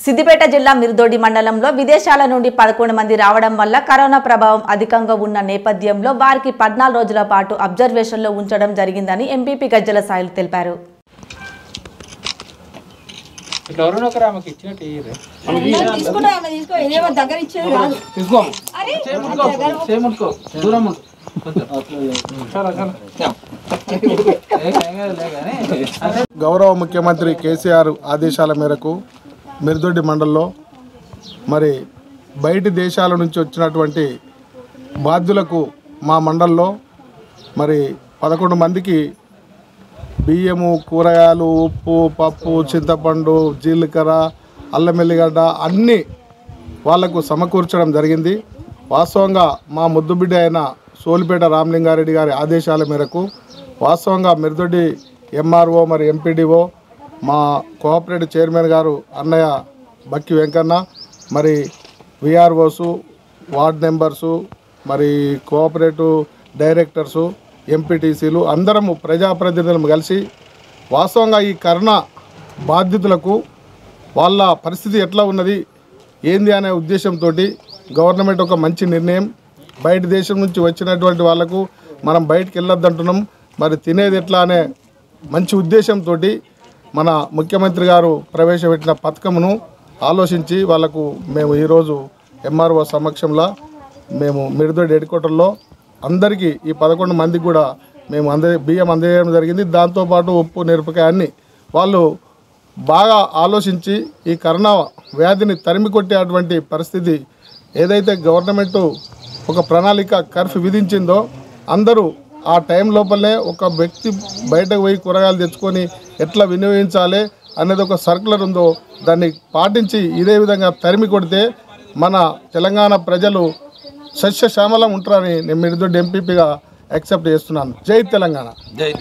సిద్దిపేట జిల్లా మిర్దోడి మండలంలో విదేశాల నుండి పదకొండు మంది రావడం వల్ల కరోనా ప్రభావం అధికంగా ఉన్న నేపథ్యంలో వారికి పద్నాలుగు రోజుల పాటు అబ్జర్వేషన్లో ఉంచడం జరిగిందని ఎంపీపీ గజ్జల సాయిలు తెలిపారు ఇట్లా ఎవరైనా ఒకరు ఆమెకి ఇచ్చినట్టు ఇయ్యరు. తీసుకుంటా ఆమె తీసుకో ఇదేమో దగ్గర ఇచ్చేది కాదు తీసుకో అరే చేముట్టుకో చేముట్టుకో దూరం ఉండు కొంచెం. చాలా చాలా ఏం ఏం కాదులే కానీ అదే గౌరవ ముఖ్యమంత్రి కేసీఆర్ ఆదేశాల మేరకు మిర్దొడ్డి మండల్లో మరి బయటి దేశాల నుంచి వచ్చినటువంటి బాధ్యులకు మా మండల్లో మరి పదకొండు మందికి బియ్యము కూరగాయలు ఉప్పు పప్పు చింతపండు జీలకర్ర అల్లం ఎల్లిగడ్డ అన్నీ వాళ్లకు సమకూర్చడం జరిగింది వాస్తవంగా మా ముద్దుబిడ్డ అయిన సోలిపేట రామలింగారెడ్డి గారి ఆదేశాల మేరకు వాస్తవంగా మిర్దొడ్డి ఎంఆర్ఓ మరి ఎంపీడీఓ మా కోఆపరేటివ్ చైర్మన్ గారు అన్నయ్య బక్కి వెంకన్న మరి విఆర్ఓసు వార్డ్ మెంబర్సు మరి కోఆపరేటివ్ డైరెక్టర్సు ఎంపీటీసీలు అందరము ప్రజాప్రతినిధులు కలిసి వాస్తవంగా ఈ కరోనా బాధితులకు వాళ్ళ పరిస్థితి ఎట్లా ఉన్నది ఏంది అనే ఉద్దేశంతో గవర్నమెంట్ ఒక మంచి నిర్ణయం బయట దేశం నుంచి వచ్చినటువంటి వాళ్ళకు మనం బయటికి వెళ్ళొద్దంటున్నాం మరి తినేది ఎట్లా అనే మంచి ఉద్దేశంతో మన ముఖ్యమంత్రి గారు ప్రవేశపెట్టిన పథకమును ఆలోచించి వాళ్ళకు మేము ఈరోజు ఎంఆర్ఓ సమక్షంలో మేము మిడిదొడ్డి హెడ్క్వార్టర్లో అందరికీ ఈ పదకొండు మందికి కూడా మేము అందే బియ్యం అందజేయడం జరిగింది దాంతోపాటు ఉప్పు మిరపకాయ అన్ని వాళ్ళు బాగా ఆలోచించి ఈ కరోనా వ్యాధిని తరిమి కొట్టేటువంటి పరిస్థితి ఏదైతే గవర్నమెంట్ ఒక ప్రణాళిక కర్ఫ్యూ విధించిందో అందరూ ఆ టైం లోపలనే ఒక వ్యక్తి బయటకు పోయి కూరగాయలు తెచ్చుకొని ఎట్లా వినియోగించాలి అనేది ఒక సర్కులర్ ఉందో దాన్ని పాటించి ఇదే విధంగా తరిమి కొడితే మన తెలంగాణ ప్రజలు సస్యశ్యామలం ఉంటారని నేను మిడిదొడ్డి ఎంపీపీగా యాక్సెప్ట్ చేస్తున్నాను జై తెలంగాణ